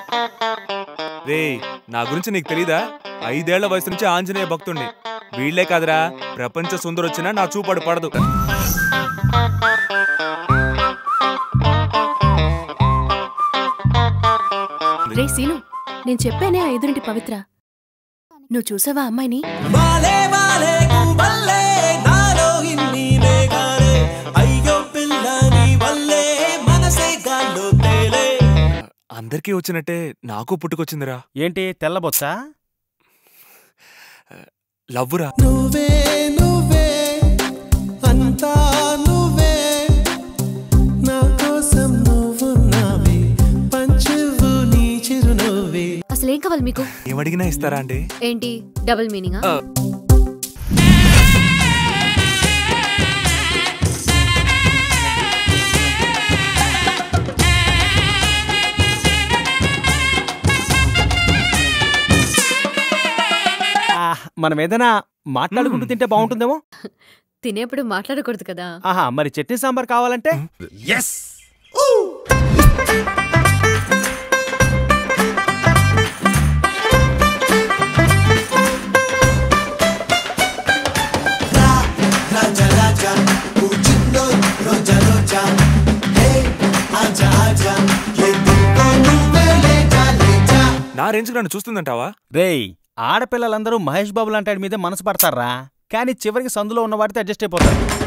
రే నా గురించి నీకు తెలీదా ఐదేళ్ల వయసు నుంచి ఆంజనేయ భక్తుణ్ణి వీళ్లే కాదురా ప్రపంచ సుందరొచ్చినా నా చూపడు పడదు రే సీను నేను చెప్పానే ఆ ఎదురింటి పవిత్ర నువ్వు చూసావా అమ్మాయిని వాలే వాలే గుబల్లే నాలో ఇన్ని మేఘాలే అయ్యో పిల్ల నీ వల్లే మనసే గాల్లో తేలే అందరికీ వచ్చినట్టే నాకు పుట్టుకొచ్చిందిరా ఏంటి తెల్లబొచ్చా లవ్వురా నువ్వే నువ్వే అంతా నువ్వే నా కోసం నువ్వున్నావే పంచువు నీ చిరునవ్వే అసలేం కావాలి మీకు ఏమడిగినా ఇస్తారా అండి ఏంటి డబుల్ మీనింగ్ ఆ. ఆ, మనం ఏదైనా మాట్లాడుకుంటూ తింటే బాగుంటుందేమో తినేప్పుడు మాట్లాడకూడదు కదా ఆహా మరి చట్నీ సాంబార్ కావాలంటే రాజా రాజా పూజిందో రోజా రోజా హే ఆజా ఆజా ఏ దిక్కో నువ్వే లేజా లేజా నా రేంజ్కి నన్ను చూస్తుందంటావా రేయ్ ఆడపిల్లలందరూ మహేష్ బాబు లాంటి వాడి మీదే మనసు పడతారా కానీ చివరికి సందులో ఉన్న వాడితో అడ్జస్ట్ అయిపోతారు